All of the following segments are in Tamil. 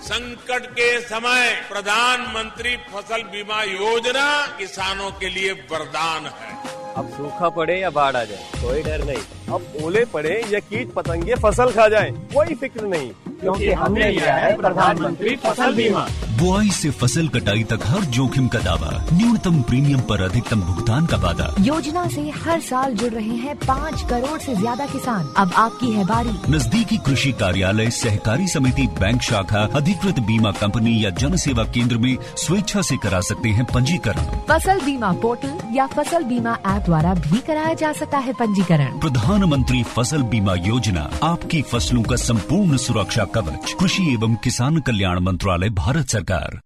संकट के समय प्रधानमंत्री फसल बीमा योजना किसानों के लिए वरदान है अब सूखा पड़े या बाढ़ आ जाए कोई डर नहीं अब ओले पड़े या कीट पतंगे फसल खा जाए कोई फिक्र नहीं क्योंकि हमने लिया है प्रधानमंत्री फसल बीमा बुआई से फसल कटाई तक हर जोखिम का दावा न्यूनतम प्रीमियम पर अधिकतम भुगतान का वादा योजना से हर साल जुड़ रहे हैं पाँच करोड़ से ज्यादा किसान अब आपकी है बारी नजदीकी कृषि कार्यालय सहकारी समिति बैंक शाखा अधिकृत बीमा कंपनी या जन सेवा केंद्र में स्वेच्छा से करा सकते हैं पंजीकरण फसल बीमा पोर्टल या फसल बीमा ऐप द्वारा भी कराया जा सकता है पंजीकरण प्रधानमंत्री फसल बीमा योजना आपकी फसलों का संपूर्ण सुरक्षा कवच कृषि एवं किसान कल्याण मंत्रालय भारत सरकार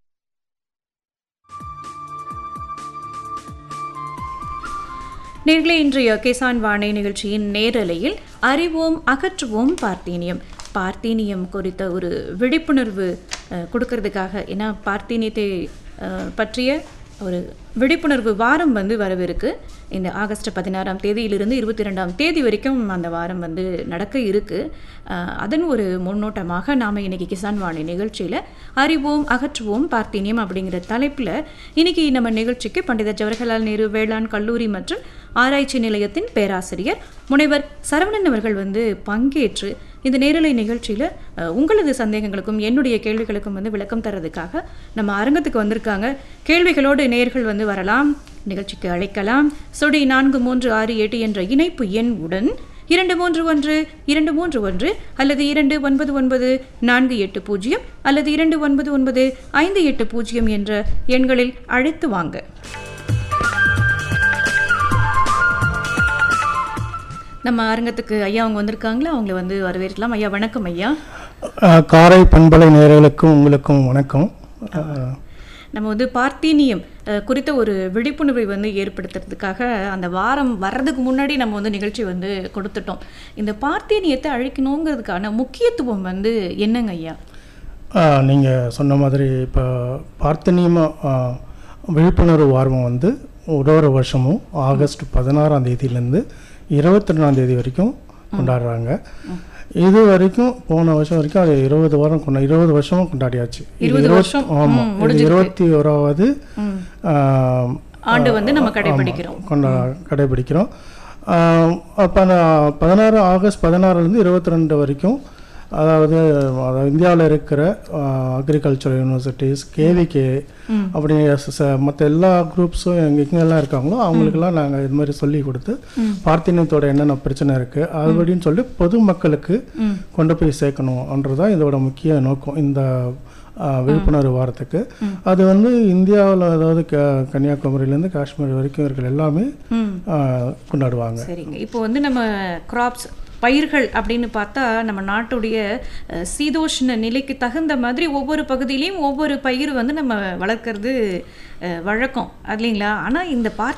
நேர்களே இன்றைய கிசான் வாணை நிகழ்ச்சியின் நேரலையில் அறிவோம் அகற்றுவோம் பார்த்தீனியம் பார்த்தீனியம் குறித்த ஒரு விழிப்புணர்வு அஹ், கொடுக்கறதுக்காக ஏன்னா பார்த்தீனியத்தை அஹ், பற்றிய ஒரு விழிப்புணர்வு வாரம் வந்து வரவிருக்கு இந்த ஆகஸ்ட் பதினாறாம் தேதியிலிருந்து இருபத்தி ரெண்டாம் தேதி வரைக்கும் அந்த வாரம் வந்து நடக்க இருக்கு அஹ், அதன் ஒரு முன்னோட்டமாக நாம் இன்னைக்கு கிசான் வாணி நிகழ்ச்சியில் அறிவோம் அகற்றுவோம் பார்த்தீனியம் அப்படிங்கிற தலைப்பில் இன்னைக்கு நம்ம நிகழ்ச்சிக்கு பண்டித ஜவஹர்லால் நேரு வேளாண் கல்லூரி மற்றும் ஆராய்ச்சி நிலையத்தின் பேராசிரியர் முனைவர் சரவணன் அவர்கள் வந்து பங்கேற்று இந்த நேரலை நிகழ்ச்சியில் அஹ், உங்களது சந்தேகங்களுக்கும் என்னுடைய கேள்விகளுக்கும் வந்து விளக்கம் தர்றதுக்காக நம்ம அரங்கத்துக்கு வந்திருக்காங்க கேள்விகளோடு நேர்கள் வந்து வரலாம் நிகழ்ச்சிக்கு அழைக்கலாம் சொடி நான்கு மூன்று ஆறு எட்டு என்ற இணைப்பு எண் உடன் இரண்டு மூன்று ஒன்று இரண்டு மூன்று ஒன்று அல்லது இரண்டு ஒன்பது ஒன்பது நான்கு எட்டு பூஜ்ஜியம் அல்லது இரண்டு ஒன்பது ஒன்பது ஐந்து எட்டு பூஜ்ஜியம் என்ற எண்களில் அழைத்து வாங்க நம்ம அரங்கத்துக்கு ஐயா அவங்க வந்திருக்காங்களா அவங்கள வந்து வரவேற்கலாம் ஐயா வணக்கம் ஐயா அஹ், காரை பண்பலை நேயர்களுக்கும் உங்களுக்கும் வணக்கம் அஹ், நம்ம வந்து பார்த்தீனியம் அஹ், குறித்த ஒரு விழிப்புணர்வை வந்து ஏற்படுத்துறதுக்காக அந்த வாரம் வர்றதுக்கு முன்னாடி நம்ம வந்து நிகழ்ச்சி வந்து கொடுத்துட்டோம் இந்த பார்த்தீனியத்தை அழிக்கணுங்கிறதுக்கான முக்கியத்துவம் வந்து என்னங்க ஐயா அஹ், நீங்க சொன்ன மாதிரி இப்போ பார்த்தனியமா அஹ், விழிப்புணர்வு வாரம் வந்து ஒரு ஒரு வருஷமும் ஆகஸ்ட் பதினாறாம் தேதியிலேருந்து இருபத்தி ரெண்டாம் தேதி வரைக்கும் கொண்டாடுறாங்க இது வரைக்கும் போன வருஷம் வரைக்கும் அது இருபது வாரம் கொண்டா இருபது வருஷமும் கொண்டாடியாச்சு இது இருபது இருபத்தி- வருஷம், ஆமா ம், இது முடிஞ்சிருக்கு. இருபத்தி ஓராவது ஆஹ், ஆண்டு வந்து நம்ம ஆமா, கடைபிடிக்கிறோம். கொண்டா கடைபிடிக்கிறோம் அப்போ பதினாறு ஆகஸ்ட் பதினாறுலேருந்து இருபத்தி ரெண்டு வரைக்கும் அதாவது அதாவது இந்தியாவில் இருக்கிற அக்ரிகல்ச்சர் யூனிவர்சிட்டிஸ் கேவிகே அப்படி மற்ற எல்லா குரூப்ஸும் எங்கெங்கெல்லாம் இருக்காங்களோ அவங்களுக்கெல்லாம் நாங்கள் இது மாதிரி சொல்லி கொடுத்து பார்த்தினியத்தோட என்னென்ன பிரச்சனை இருக்குது அப்படின்னு சொல்லி பொதுமக்களுக்கு கொண்டு போய் சேர்க்கணுன்றதான் இதோட முக்கிய நோக்கம் இந்த ஆஹ், விழிப்புணர்வு வாரத்துக்கு அது வந்து இந்தியாவில் அதாவது க கன்னியாகுமரியிலேருந்து காஷ்மீர் வரைக்கும் இருக்கிற எல்லாமே ஆஹ், கொண்டாடுவாங்க சரிங்க இப்போ வந்து நம்ம கிராப்ஸ் பயிர்கள் அப்படின்னு பார்த்தா நம்ம நாட்டுடைய அஹ், சீதோஷ்ண நிலைக்கு தகுந்த மாதிரி ஒவ்வொரு பகுதியிலையும் ஒவ்வொரு பயிர் வந்து நம்ம வளர்க்கறது அஹ், வழக்கம் இல்லைங்களா ஆனால் இந்த